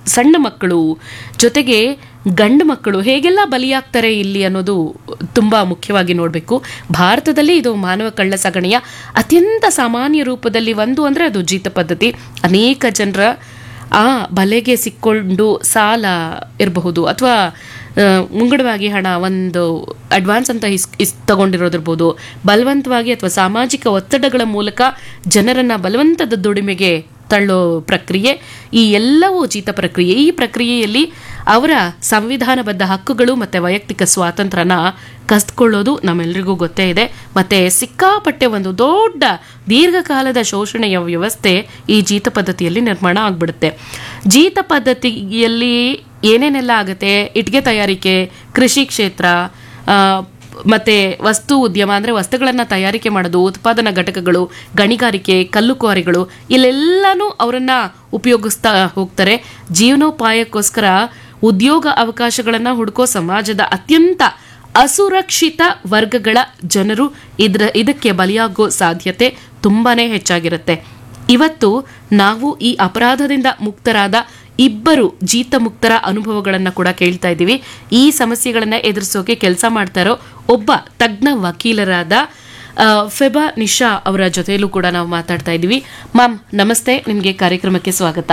ಸಣ್ಣ ಮಕ್ಕಳು ಜೊತೆಗೆ ಗಂಡು ಮಕ್ಕಳು ಹೇಗೆಲ್ಲ ಬಲಿಯಾಗ್ತಾರೆ ಇಲ್ಲಿ ಅನ್ನೋದು ತುಂಬ ಮುಖ್ಯವಾಗಿ ನೋಡಬೇಕು ಭಾರತದಲ್ಲಿ ಇದು ಮಾನವ ಕಳ್ಳ ಸಾಗಣೆಯ ಅತ್ಯಂತ ಸಾಮಾನ್ಯ ರೂಪದಲ್ಲಿ ಒಂದು ಅಂದರೆ ಅದು ಜೀತ ಪದ್ಧತಿ ಅನೇಕ ಜನರ ಆ ಬಲೆಗೆ ಸಿಕ್ಕೊಂಡು ಸಾಲ ಇರಬಹುದು ಅಥವಾ ಮುಂಗಡವಾಗಿ ಹಣ ಒಂದು ಅಡ್ವಾನ್ಸ್ ಅಂತ ಇಸ್ ಇಸ್ ತಗೊಂಡಿರೋದಿರ್ಬೋದು ಬಲವಂತವಾಗಿ ಅಥವಾ ಸಾಮಾಜಿಕ ಒತ್ತಡಗಳ ಮೂಲಕ ಜನರನ್ನ ಬಲವಂತದ ದುಡಿಮೆಗೆ ತಳ್ಳೋ ಪ್ರಕ್ರಿಯೆ ಈ ಎಲ್ಲವೂ ಜೀತ ಪ್ರಕ್ರಿಯೆ ಈ ಪ್ರಕ್ರಿಯೆಯಲ್ಲಿ ಅವರ ಸಂವಿಧಾನಬದ್ಧ ಹಕ್ಕುಗಳು ಮತ್ತು ವೈಯಕ್ತಿಕ ಸ್ವಾತಂತ್ರ್ಯನ ಕಸ್ಕೊಳ್ಳೋದು ನಮ್ಮೆಲ್ಲರಿಗೂ ಗೊತ್ತೇ ಇದೆ ಮತ್ತು ಸಿಕ್ಕಾಪಟ್ಟೆ ಒಂದು ದೊಡ್ಡ ದೀರ್ಘಕಾಲದ ಶೋಷಣೆಯ ವ್ಯವಸ್ಥೆ ಈ ಜೀತ ಪದ್ಧತಿಯಲ್ಲಿ ನಿರ್ಮಾಣ ಆಗ್ಬಿಡುತ್ತೆ ಜೀತ ಪದ್ಧತಿಯಲ್ಲಿ ಏನೇನೆಲ್ಲ ಆಗುತ್ತೆ ಇಟ್ಟಿಗೆ ತಯಾರಿಕೆ ಕೃಷಿ ಕ್ಷೇತ್ರ ಆ, ಮತ್ತೆ ವಸ್ತು ಉದ್ಯಮ ಅಂದರೆ ವಸ್ತುಗಳನ್ನು ತಯಾರಿಕೆ ಮಾಡೋದು ಉತ್ಪಾದನಾ ಘಟಕಗಳು ಗಣಿಗಾರಿಕೆ ಕಲ್ಲು ಕ್ವಾರಿಗಳು ಇಲ್ಲೆಲ್ಲನೂ ಅವರನ್ನ ಉಪಯೋಗಿಸ್ತಾ ಹೋಗ್ತಾರೆ ಜೀವನೋಪಾಯಕ್ಕೋಸ್ಕರ ಉದ್ಯೋಗ ಅವಕಾಶಗಳನ್ನು ಹುಡುಕೋ ಸಮಾಜದ ಅತ್ಯಂತ ಅಸುರಕ್ಷಿತ ವರ್ಗಗಳ ಜನರು ಇದ್ರ ಇದಕ್ಕೆ ಬಲಿಯಾಗೋ ಸಾಧ್ಯತೆ ತುಂಬಾನೇ ಹೆಚ್ಚಾಗಿರುತ್ತೆ ಇವತ್ತು ನಾವು ಈ ಅಪರಾಧದಿಂದ ಮುಕ್ತರಾದ ಇಬ್ಬರು ಜೀತ ಮುಕ್ತರ ಅನುಭವಗಳನ್ನು ಕೂಡ ಕೇಳ್ತಾ ಇದ್ದೀವಿ ಈ ಸಮಸ್ಯೆಗಳನ್ನು ಎದುರಿಸೋಕೆ ಕೆಲಸ ಮಾಡ್ತಾ ಇರೋ ಒಬ್ಬ ತಜ್ಞ ವಕೀಲರಾದ ಆ, ಫೆಬಾ ನಿಶಾ ಅವರ ಜೊತೆಯಲ್ಲೂ ಕೂಡ ನಾವು ಮಾತಾಡ್ತಾ ಇದ್ದೀವಿ ಮ್ಯಾಮ್ ನಮಸ್ತೆ ನಿಮಗೆ ಕಾರ್ಯಕ್ರಮಕ್ಕೆ ಸ್ವಾಗತ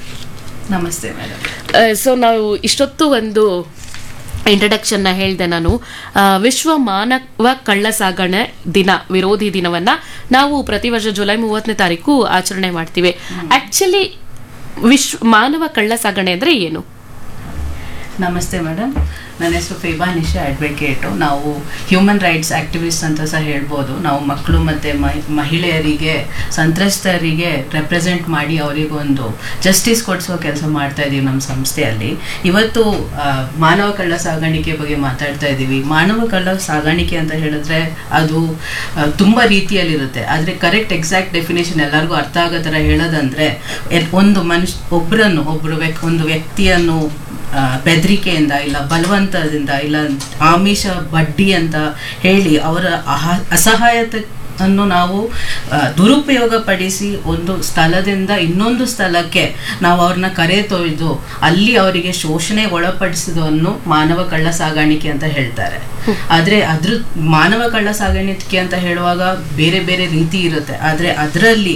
ನಮಸ್ತೆ ಮೇಡಮ್ ಸೊ ನಾವು ಇಷ್ಟೊತ್ತು ಒಂದು ಇಂಟ್ರಡಕ್ಷನ್ನ ಹೇಳಿದೆ ನಾನು ಆ, ವಿಶ್ವ ಮಾನವ ಕಳ್ಳ ಸಾಗಣೆ ದಿನ ವಿರೋಧಿ ದಿನವನ್ನ ನಾವು ಪ್ರತಿ ವರ್ಷ ಜುಲೈ ಮೂವತ್ತನೇ ತಾರೀಕು ಆಚರಣೆ ಮಾಡ್ತೀವಿ ಆಕ್ಚುಲಿ ವಿಶ್ವ ಮಾನವ ಕಳ್ಳ ಸಾಗಣೆ ಅಂದ್ರೆ ಏನು ನಮಸ್ತೆ ಮೇಡಮ್ ನನ್ನ ಹೆಸರು ಫೇಬಾ ನಿಶಾ ಅಡ್ವೊಕೇಟು ನಾವು ಹ್ಯೂಮನ್ ರೈಟ್ಸ್ ಆಕ್ಟಿವಿಸ್ಟ್ ಅಂತ ಸಹ ಹೇಳ್ಬೋದು ನಾವು ಮಕ್ಕಳು ಮತ್ತು ಮಹಿಳೆಯರಿಗೆ ಸಂತ್ರಸ್ತರಿಗೆ ರೆಪ್ರೆಸೆಂಟ್ ಮಾಡಿ ಅವರಿಗೊಂದು ಜಸ್ಟಿಸ್ ಕೊಡಿಸೋ ಕೆಲಸ ಮಾಡ್ತಾ ಇದ್ದೀವಿ ನಮ್ಮ ಸಂಸ್ಥೆಯಲ್ಲಿ ಇವತ್ತು ಆ, ಮಾನವ ಕಳ್ಳ ಸಾಗಾಣಿಕೆ ಬಗ್ಗೆ ಮಾತಾಡ್ತಾ ಇದ್ದೀವಿ ಮಾನವ ಕಳ್ಳ ಸಾಗಾಣಿಕೆ ಅಂತ ಹೇಳಿದ್ರೆ ಅದು ಆ, ತುಂಬ ರೀತಿಯಲ್ಲಿರುತ್ತೆ ಆದರೆ ಕರೆಕ್ಟ್ ಎಕ್ಸಾಕ್ಟ್ ಡೆಫಿನೇಷನ್ ಎಲ್ಲರಿಗೂ ಅರ್ಥ ಆಗೋ ಥರ ಹೇಳೋದಂದ್ರೆ ಎಲ್- ಒಂದು ಮನುಷ್ಯ ಒಬ್ಬರನ್ನು ಒಬ್ಬರು ವ್ಯಕ್ ಒಂದು ವ್ಯಕ್ತಿಯನ್ನು ಆ, ಬೆದರಿಕೆಯಿಂದ ಇಲ್ಲ ಬಲವಂತದಿಂದ ಇಲ್ಲ ಆಮಿಷ ಬಡ್ಡಿ ಅಂತ ಹೇಳಿ ಅವರ ಅಹ ಅಸಹಾಯತೆ ಅನ್ನು ನಾವು ಆ, ದುರುಪಯೋಗ ಪಡಿಸಿ ಒಂದು ಸ್ಥಳದಿಂದ ಇನ್ನೊಂದು ಸ್ಥಳಕ್ಕೆ ನಾವು ಅವ್ರನ್ನ ಕರೆ ತೊಯ್ದು ಅಲ್ಲಿ ಅವರಿಗೆ ಶೋಷಣೆ ಒಳಪಡಿಸಿದವನ್ನು ಮಾನವ ಕಳ್ಳ ಸಾಗಾಣಿಕೆ ಅಂತ ಹೇಳ್ತಾರೆ ಆದ್ರೆ ಅದ್ರ ಮಾನವ ಕಳ್ಳ ಸಾಗಾಣಿಕೆ ಅಂತ ಹೇಳುವಾಗ ಬೇರೆ ಬೇರೆ ರೀತಿ ಇರುತ್ತೆ ಆದ್ರೆ ಅದರಲ್ಲಿ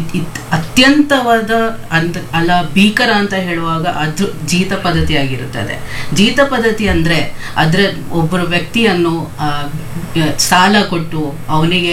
ಅತ್ಯಂತವಾದ ಅಂತ ಅಲ್ಲ ಭೀಕರ ಅಂತ ಹೇಳುವಾಗ ಅದು ಜೀತ ಪದ್ಧತಿ ಆಗಿರುತ್ತದೆ ಜೀತ ಪದ್ಧತಿ ಅಂದ್ರೆ ಅದ್ರ ಒಬ್ಬರು ವ್ಯಕ್ತಿಯನ್ನು ಆ, ಸಾಲ ಕೊಟ್ಟು ಅವನಿಗೆ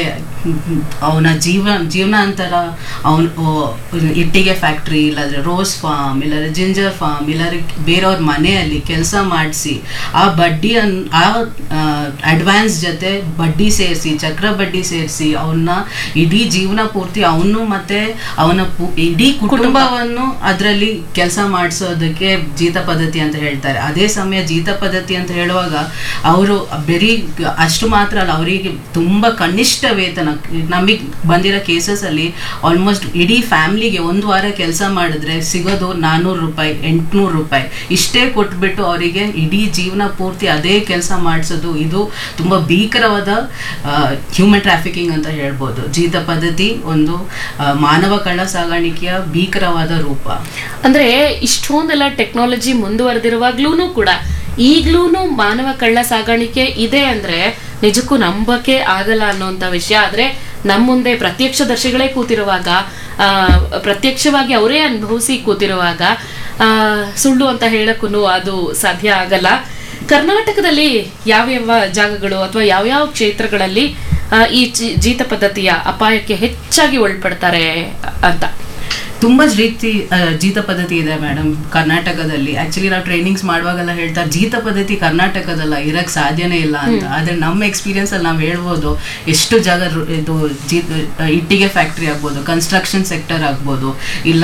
ಅವನ ಜೀವ ಜೀವನಾಂತರ ಅವನು ಇಟ್ಟಿಗೆ ಫ್ಯಾಕ್ಟ್ರಿ ಇಲ್ಲಾಂದ್ರೆ ರೋಸ್ ಫಾರ್ಮ್ ಇಲ್ಲಾಂದ್ರೆ ಜಿಂಜರ್ ಫಾರ್ಮ್ ಇಲ್ಲಾಂದ್ರೆ ಬೇರೆಯವ್ರ ಮನೆಯಲ್ಲಿ ಕೆಲಸ ಮಾಡಿಸಿ ಆ ಬಡ್ಡಿಯನ್ನು ಆ ಅಡ್ವಾನ್ಸ್ ಜೊತೆ ಬಡ್ಡಿ ಸೇರಿಸಿ ಚಕ್ರ ಬಡ್ಡಿ ಸೇರಿಸಿ ಅವನ್ನ ಇಡೀ ಜೀವನ ಪೂರ್ತಿ ಅವನು ಮತ್ತೆ ಅವನ ಪು- ಇಡೀ ಕುಟುಂಬವನ್ನು ಅದರಲ್ಲಿ ಕೆಲಸ ಮಾಡಿಸೋದಕ್ಕೆ ಜೀತ ಪದ್ಧತಿ ಅಂತ ಹೇಳ್ತಾರೆ ಅದೇ ಸಮಯ ಜೀತ ಪದ್ಧತಿ ಅಂತ ಹೇಳುವಾಗ ಅವರು ಬರೀ ಅಷ್ಟು ಮಾತ್ರ ಅಲ್ಲ ಅವರಿಗೆ ತುಂಬಾ ಕನಿಷ್ಠ ವೇತನ ನಮಗೆ ಬಂದಿರೋ ಕೇಸಸ್ ಅಲ್ಲಿ ಆಲ್ಮೋಸ್ಟ್ ಇಡೀ ಫ್ಯಾಮಿಲಿಗೆ ಒಂದು ವಾರ ಕೆಲಸ ಮಾಡಿದ್ರೆ ಸಿಗೋದು ನಾನ್ನೂರು ರೂಪಾಯಿ ಎಂಟುನೂರು ರೂಪಾಯಿ ಇಷ್ಟೇ ಕೊಟ್ಬಿಟ್ಟು ಅವರಿಗೆ ಇಡೀ ಜೀವನ ಪೂರ್ತಿ ಅದೇ ಕೆಲಸ ಮಾಡಿಸೋದು ಇದು ತುಂಬಾ ಭೀಕರವಾದ ಹ್ಯೂಮನ್ ಟ್ರಾಫಿಕಿಂಗ್ ಅಂತ ಹೇಳ್ಬೋದು ಜೀತ ಪದ್ಧತಿ ಒಂದು ಆ, ಮಾನವ ಕಳ್ಳ ಸಾಗಾಣಿಕೆಯ ಭೀಕರವಾದ ರೂಪ ಅಂದ್ರೆ ಇಷ್ಟೊಂದೆಲ್ಲ ಟೆಕ್ನಾಲಜಿ ಮುಂದುವರೆದಿರುವಾಗ್ಲೂ ಕೂಡ ಈಗ್ಲೂ ಮಾನವ ಕಳ್ಳ ಸಾಗಾಣಿಕೆ ಇದೆ ಅಂದ್ರೆ ನಿಜಕ್ಕೂ ನಂಬಕ್ಕೆ ಆಗಲ್ಲ ಅನ್ನೋಂಥ ವಿಷಯ ಆದ್ರೆ ನಮ್ಮ ಮುಂದೆ ಪ್ರತ್ಯಕ್ಷದರ್ಶಿಗಳೇ ಕೂತಿರುವಾಗ ಆ, ಪ್ರತ್ಯಕ್ಷವಾಗಿ ಅವರೇ ಅನುಭವಿಸಿ ಕೂತಿರುವಾಗ ಆ, ಸುಳ್ಳು ಅಂತ ಹೇಳಕ್ಕೂ ಅದು ಸಾಧ್ಯ ಆಗಲ್ಲ ಕರ್ನಾಟಕದಲ್ಲಿ ಯಾವ್ಯಾವ ಜಾಗಗಳು ಅಥವಾ ಯಾವ್ಯಾವ ಕ್ಷೇತ್ರಗಳಲ್ಲಿ ಆ, ಈ ಜಿ- ಜೀತ ಪದ್ಧತಿಯ ಅಪಾಯಕ್ಕೆ ಹೆಚ್ಚಾಗಿ ಒಳಪಡ್ತಾರೆ ಅಂತ ತುಂಬಾ ರೀತಿ ಆ, ಜೀತ ಪದ್ಧತಿ ಇದೆ ಮೇಡಮ್ ಕರ್ನಾಟಕದಲ್ಲಿ ಆಕ್ಚುಲಿ ನಾವು ಟ್ರೈನಿಂಗ್ಸ್ ಮಾಡುವಾಗೆಲ್ಲ ಹೇಳ್ತಾರೆ ಜೀತ ಪದ್ಧತಿ ಕರ್ನಾಟಕದಲ್ಲ ಇರಕ್ ಸಾಧ್ಯನೇ ಇಲ್ಲ ಅಂತ ಆದ್ರೆ ನಮ್ಮ ಎಕ್ಸ್ಪೀರಿಯನ್ಸ್ ಅಲ್ಲಿ ನಾವು ಹೇಳ್ಬೋದು ಎಷ್ಟು ಜಾಗ ರು- ಇದು ಜೀ ಇಟ್ಟಿಗೆ ಫ್ಯಾಕ್ಟ್ರಿ ಆಗ್ಬೋದು ಕನ್ಸ್ಟ್ರಕ್ಷನ್ ಸೆಕ್ಟರ್ ಆಗ್ಬೋದು ಇಲ್ಲ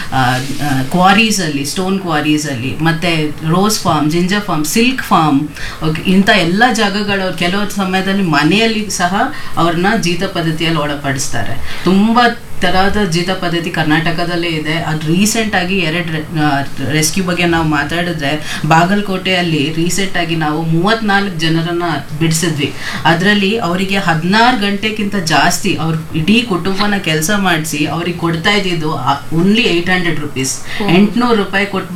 ಕ್ವಾರೀಸ್ ಅಲ್ಲಿ ಸ್ಟೋನ್ ಕ್ವಾರೀಸ್ ಅಲ್ಲಿ ಮತ್ತೆ rose farm ginger farm silk farm ಇಂಥ ಎಲ್ಲ ಜಾಗಗಳು ಅವ್ರು ಕೆಲವು ಸಮಯದಲ್ಲಿ ಮನೆಯಲ್ಲಿ ಸಹ ಅವ್ರನ್ನ ಜೀತ ಪದ್ಧತಿಯಲ್ಲಿ ಒಳಪಡಿಸ್ತಾರೆ ತುಂಬಾ ತರಹದ ಜೀತ ಪದ್ಧತಿ ಕರ್ನಾಟಕದಲ್ಲೇ ಇದೆ ಅದು ರೀಸೆಂಟ್ ಆಗಿ ಎರಡು ರೆಸ್ಕ್ಯೂ ಬಗ್ಗೆ ನಾವು ಮಾತಾಡಿದ್ರೆ ಬಾಗಲಕೋಟೆಯಲ್ಲಿ ರೀಸೆಂಟ್ ಆಗಿ ನಾವು ಮೂವತ್ನಾಲ್ಕು ಜನರನ್ನ ಬಿಡಿಸಿದ್ವಿ ಅದರಲ್ಲಿ ಅವರಿಗೆ ಹದಿನಾರು ಗಂಟೆಗಿಂತ ಜಾಸ್ತಿ ಅವ್ರ ಇಡೀ ಕುಟುಂಬನ ಕೆಲಸ ಮಾಡಿಸಿ ಅವ್ರಿಗೆ ಕೊಡ್ತಾ ಇದ್ದಿದ್ದು ಓನ್ಲಿ ಏಯ್ಟ್ ಹಂಡ್ರೆಡ್ ರುಪೀಸ್ ಎಂಟುನೂರು ರೂಪಾಯಿ ಕೊಟ್ಟು